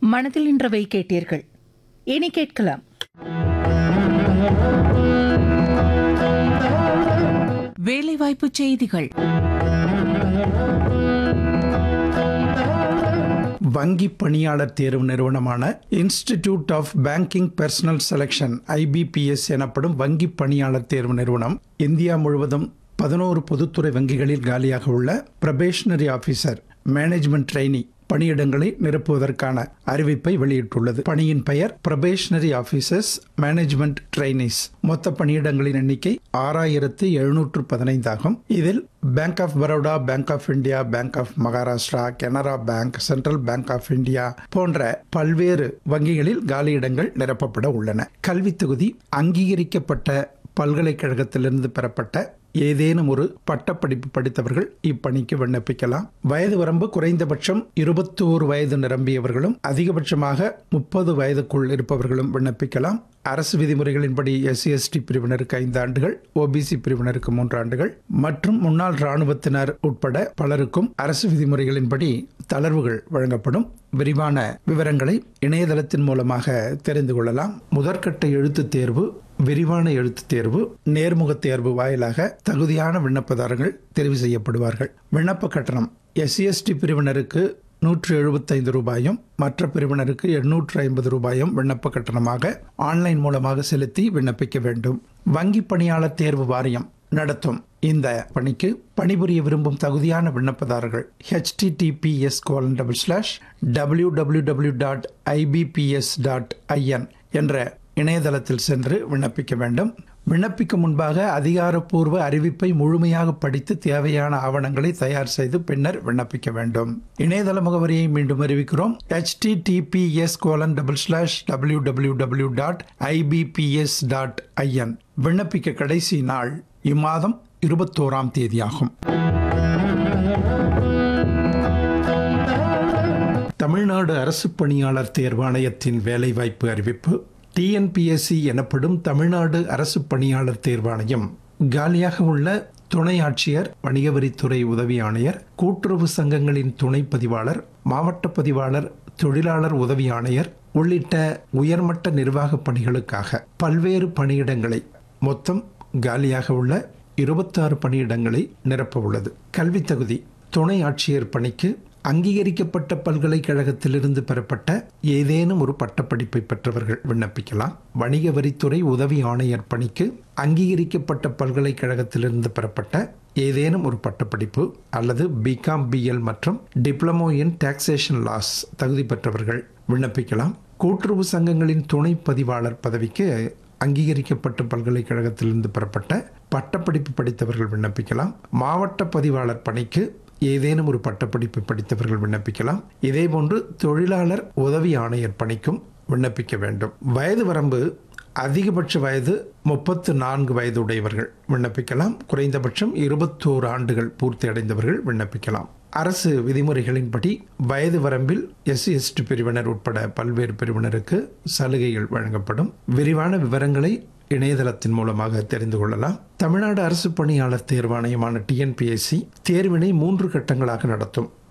மனதில் நின்றவை கேட்டீர்கள் இனி கேட்கலாம் வேலைவாய்ப்பு செய்திகள் வங்கி பணியாளர் தேர்வு நிறுவனமான institute of banking personnel selection IBPS எனப்படும் வங்கி பணியாளர் தேர்வு நிறுவனம் இந்தியா முழுவதும் பதினோரு பொதுத்துறை வங்கிகளில் காலியாக உள்ள பிரபேஷனரி ஆபீசர் மேனேஜ்மெண்ட் ட்ரெய்னி பணியிடங்களை நிரப்புவதற்கான அறிவிப்பை வெளியிட்டுள்ளது பணியின் பெயர் பிரபேஷனரி ஆபீசர்ஸ் மேனேஜ்மெண்ட் ட்ரெய்னிஸ் மொத்த பணியிடங்களின் எண்ணிக்கை ஆறாயிரத்து எழுநூற்று பதினைந்து ஆகும் இதில் bank of Baroda bank of India bank of Maharashtra Canara bank central bank of India போன்ற பல்வேறு வங்கிகளில் காலியிடங்கள் நிரப்பப்பட உள்ளன கல்வி தொகுதி அங்கீகரிக்கப்பட்ட பல்கலைக்கழகத்திலிருந்து பெறப்பட்ட ஏதேனும் ஒரு பட்டப்படிப்பு படித்தவர்கள் இப்பணிக்கு விண்ணப்பிக்கலாம் வயது வரம்பு குறைந்தபட்சம் இருபத்தி ஓரு வயது நிரம்பியவர்களும் அதிகபட்சமாக முப்பது வயதுக்குள் இருப்பவர்களும் விண்ணப்பிக்கலாம் அரசு விதிமுறைகளின்படி எஸ்சி எஸ்டி பிரிவினருக்கு ஐந்து ஆண்டுகள் ஓபிசி பிரிவினருக்கு மூன்று ஆண்டுகள் மற்றும் முன்னாள் ராணுவத்தினர் உட்பட பலருக்கும் அரசு விதிமுறைகளின்படி தளர்வுகள் வழங்கப்படும் விரிவான விவரங்களை இணையதளத்தின் மூலமாக தெரிந்து கொள்ளலாம் முதற்கட்ட எழுத்துத் தேர்வு விரிவான எழுத்துத் தேர்வு நேர்முக தேர்வு வாயிலாக தகுதியான விண்ணப்பதாரர்கள் தெரிவு செய்யப்படுவார்கள் விண்ணப்ப கட்டணம் எஸ்சிஎஸ்டி பிரிவினருக்கு நூற்று எழுபத்தைந்து ரூபாயும் மற்ற பிரிவினருக்கு எண்ணூற்று ஐம்பது ரூபாயும் விண்ணப்ப கட்டணமாக ஆன்லைன் மூலமாக செலுத்தி விண்ணப்பிக்க வேண்டும் வங்கி பணியாளர் தேர்வு வாரியம் நடத்தும் இந்த பணிக்கு பணிபுரிய விரும்பும் தகுதியான விண்ணப்பதாரர்கள் https colon double slash W W W dot IBPS dot I N என்ற இணையதளத்தில் சென்று விண்ணப்பிக்க வேண்டும் விண்ணப்பிக்கும் முன்பாக அதிகாரப்பூர்வ அறிவிப்பை முழுமையாக படித்து தேவையான ஆவணங்களை தயார் செய்து பின்னர் விண்ணப்பிக்க வேண்டும் இணையதள முகவரியை மீண்டும் அறிவிக்கிறோம் https colon double slash W W W dot IBPS dot I N விண்ணப்பிக்க கடைசி நாள் இம்மாதம் இருபத்தோராம் தேதியாகும் தமிழ்நாடு அரசு பணியாளர் தேர்வாணையத்தின் வேலைவாய்ப்பு அறிவிப்பு டிஎன்பிஎஸ்சி எனப்படும் தமிழ்நாடு அரசு பணியாளர் தேர்வாணையம் காலியாக உள்ள துணை ஆட்சியர் வணிக வரித்துறை உதவி ஆணையர் கூட்டுறவு சங்கங்களின் துணை பதிவாளர் மாவட்ட பதிவாளர் தொழிலாளர் உதவி ஆணையர் உள்ளிட்ட உயர்மட்ட நிர்வாக பணிகளுக்காக பல்வேறு பணியிடங்களை மொத்தம் காலியாக உள்ள இருபத்தாறு பணியிடங்களை நிரப்ப உள்ளது கல்வி தகுதி துணை ஆட்சியர் பணிக்கு அங்கீகரிக்கப்பட்ட பல்கலைக்கழகத்திலிருந்து பெறப்பட்ட ஏதேனும் ஒரு பட்டப்படிப்பை பெற்றவர்கள் விண்ணப்பிக்கலாம் வணிக வரித்துறை உதவி ஆணையர் பணிக்கு அங்கீகரிக்கப்பட்ட பல்கலைக்கழகத்திலிருந்து பெறப்பட்ட ஏதேனும் ஒரு பட்டப்படிப்பு அல்லது பிகாம் பிஎல் மற்றும் டிப்ளமோ இன் டாக்ஸேஷன் லாஸ் தகுதி பெற்றவர்கள் விண்ணப்பிக்கலாம் கூட்டுறவு சங்கங்களின் துணை பதிவாளர் பதவிக்கு அங்கீகரிக்கப்பட்ட பல்கலைக்கழகத்திலிருந்து பெறப்பட்ட பட்டப்படிப்பு படித்தவர்கள் விண்ணப்பிக்கலாம் மாவட்ட பதிவாளர் பணிக்கு ஏதேனும் ஒரு பட்டப்படிப்பு படித்தவர்கள் விண்ணப்பிக்கலாம் இதேபோன்று தொழிலாளர் உதவி ஆணையர் பணிக்கும் விண்ணப்பிக்க வேண்டும் வயது வரம்பு அதிகபட்ச வயது முப்பத்து நான்கு வயது உடையவர்கள் விண்ணப்பிக்கலாம் குறைந்தபட்சம் இருபத்தோரு ஆண்டுகள் பூர்த்தி அடைந்தவர்கள் விண்ணப்பிக்கலாம் அரசு விதிமுறைகளின்படி வயது வரம்பில் எஸ்சி எஸ்டி பிரிவினர் உட்பட பல்வேறு பிரிவினருக்கு சலுகைகள் வழங்கப்படும் விரிவான விவரங்களை இணையதளத்தின் மூலமாக தெரிந்து கொள்ளலாம் தமிழ்நாடு அரசு பணியாளர் தேர்வாணையமான டிஎன்பிஎஸ்சி தேர்வினை மூன்று கட்டங்களாக நடத்தும்